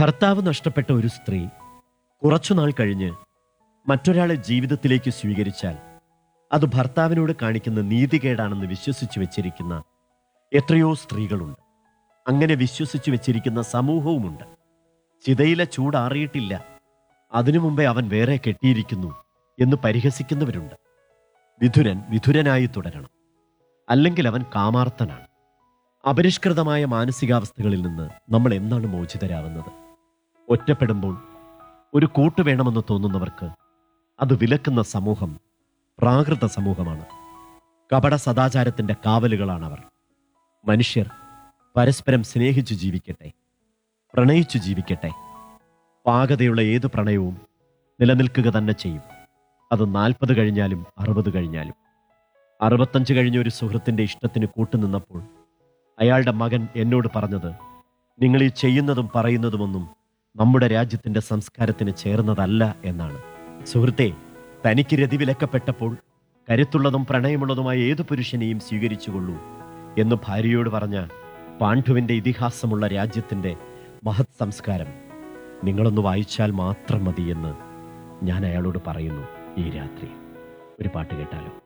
ഭർത്താവ് നഷ്ടപ്പെട്ട ഒരു സ്ത്രീ കുറച്ചുനാൾ കഴിഞ്ഞ് മറ്റൊരാളെ ജീവിതത്തിലേക്ക് സ്വീകരിച്ചാൽ അത് ഭർത്താവിനോട് കാണിക്കുന്ന നീതികേടാണെന്ന് വിശ്വസിച്ചു വെച്ചിരിക്കുന്ന എത്രയോ സ്ത്രീകളുണ്ട് അങ്ങനെ വിശ്വസിച്ചു വെച്ചിരിക്കുന്ന സമൂഹവുമുണ്ട് ചിതയിലെ ചൂടാറിയിട്ടില്ല അതിനു മുമ്പേ അവൻ വേറെ കെട്ടിയിരിക്കുന്നു എന്ന് പരിഹസിക്കുന്നവരുണ്ട് വിധുരൻ വിധുരനായി തുടരണം അല്ലെങ്കിൽ അവൻ കാമാർത്തനാണ് അപരിഷ്കൃതമായ മാനസികാവസ്ഥകളിൽ നിന്ന് നമ്മൾ എന്നാണ് മോചിതരാവുന്നത് ഒറ്റപ്പെടുമ്പോൾ ഒരു കൂട്ട് വേണമെന്ന് തോന്നുന്നവർക്ക് അത് വിലക്കുന്ന സമൂഹം പ്രാകൃത സമൂഹമാണ് കപട സദാചാരത്തിന്റെ കാവലുകളാണവർ മനുഷ്യർ പരസ്പരം സ്നേഹിച്ചു ജീവിക്കട്ടെ പ്രണയിച്ചു ജീവിക്കട്ടെ പാകതയുള്ള ഏത് പ്രണയവും നിലനിൽക്കുക തന്നെ ചെയ്യും അത് നാൽപ്പത് കഴിഞ്ഞാലും അറുപത് കഴിഞ്ഞാലും അറുപത്തഞ്ച് കഴിഞ്ഞ ഒരു സുഹൃത്തിന്റെ ഇഷ്ടത്തിന് കൂട്ടുനിന്നപ്പോൾ അയാളുടെ മകൻ എന്നോട് പറഞ്ഞത് നിങ്ങൾ ഈ ചെയ്യുന്നതും പറയുന്നതുമൊന്നും നമ്മുടെ രാജ്യത്തിന്റെ സംസ്കാരത്തിന് ചേർന്നതല്ല എന്നാണ് സുഹൃത്തെ തനിക്ക് രതി വിലക്കപ്പെട്ടപ്പോൾ കരുത്തുള്ളതും പ്രണയമുള്ളതുമായ ഏതു പുരുഷനെയും സ്വീകരിച്ചുകൊള്ളൂ എന്ന് ഭാര്യയോട് പറഞ്ഞ പാണ്ഡുവിന്റെ ഇതിഹാസമുള്ള രാജ്യത്തിന്റെ മഹത് സംസ്കാരം നിങ്ങളൊന്ന് വായിച്ചാൽ മാത്രം മതി എന്ന് ഞാൻ അയാളോട് പറയുന്നു ഈ രാത്രി ഒരു പാട്ട് കേട്ടാലോ